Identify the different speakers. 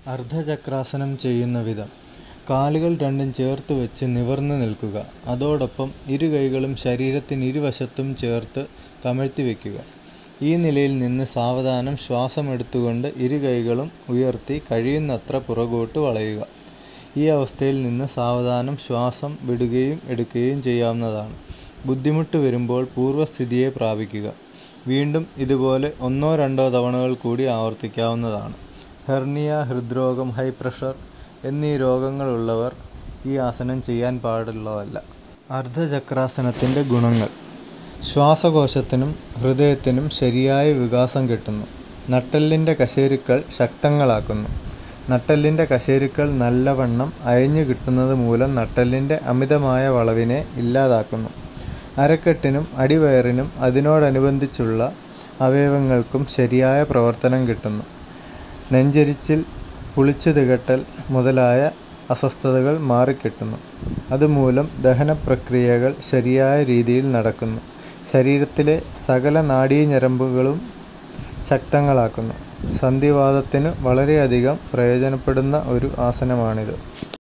Speaker 1: അർദ്ധചക്രാസനം ചെയ്യുന്ന വിധം കാലുകൾ രണ്ടും ചേർത്ത് വെച്ച് നിവർന്ന് നിൽക്കുക അതോടൊപ്പം ഇരു കൈകളും ശരീരത്തിനിരുവശത്തും ചേർത്ത് കമഴ്ത്തി വയ്ക്കുക ഈ നിലയിൽ നിന്ന് സാവധാനം ശ്വാസമെടുത്തുകൊണ്ട് ഇരു കൈകളും ഉയർത്തി കഴിയുന്നത്ര പുറകോട്ട് വളയുക ഈ അവസ്ഥയിൽ നിന്ന് സാവധാനം ശ്വാസം വിടുകയും എടുക്കുകയും ചെയ്യാവുന്നതാണ് ബുദ്ധിമുട്ട് വരുമ്പോൾ പൂർവ്വസ്ഥിതിയെ പ്രാപിക്കുക വീണ്ടും ഇതുപോലെ ഒന്നോ രണ്ടോ തവണകൾ കൂടി ആവർത്തിക്കാവുന്നതാണ് ഹെർണിയ ഹൃദ്രോഗം ഹൈ പ്രഷർ എന്നീ രോഗങ്ങളുള്ളവർ ഈ ആസനം ചെയ്യാൻ പാടുള്ളതല്ല അർദ്ധചക്രാസനത്തിൻ്റെ ഗുണങ്ങൾ ശ്വാസകോശത്തിനും ഹൃദയത്തിനും ശരിയായ വികാസം കിട്ടുന്നു നട്ടെല്ലിൻ്റെ കശേരുക്കൾ ശക്തങ്ങളാക്കുന്നു നട്ടെല്ലിൻ്റെ കശേരുക്കൾ നല്ലവണ്ണം അയഞ്ഞു കിട്ടുന്നത് മൂലം നട്ടെല്ലിൻ്റെ അമിതമായ വളവിനെ ഇല്ലാതാക്കുന്നു അരക്കെട്ടിനും അടിവയറിനും അതിനോടനുബന്ധിച്ചുള്ള അവയവങ്ങൾക്കും ശരിയായ പ്രവർത്തനം കിട്ടുന്നു നെഞ്ചെരിച്ചിൽ പുളിച്ചു തികട്ടൽ മുതലായ അസ്വസ്ഥതകൾ മാറിക്കിട്ടുന്നു അതുമൂലം ദഹനപ്രക്രിയകൾ ശരിയായ രീതിയിൽ നടക്കുന്നു ശരീരത്തിലെ സകല നാഡീഞരമ്പുകളും ശക്തങ്ങളാക്കുന്നു സന്ധിവാതത്തിന് വളരെയധികം പ്രയോജനപ്പെടുന്ന ഒരു ആസനമാണിത്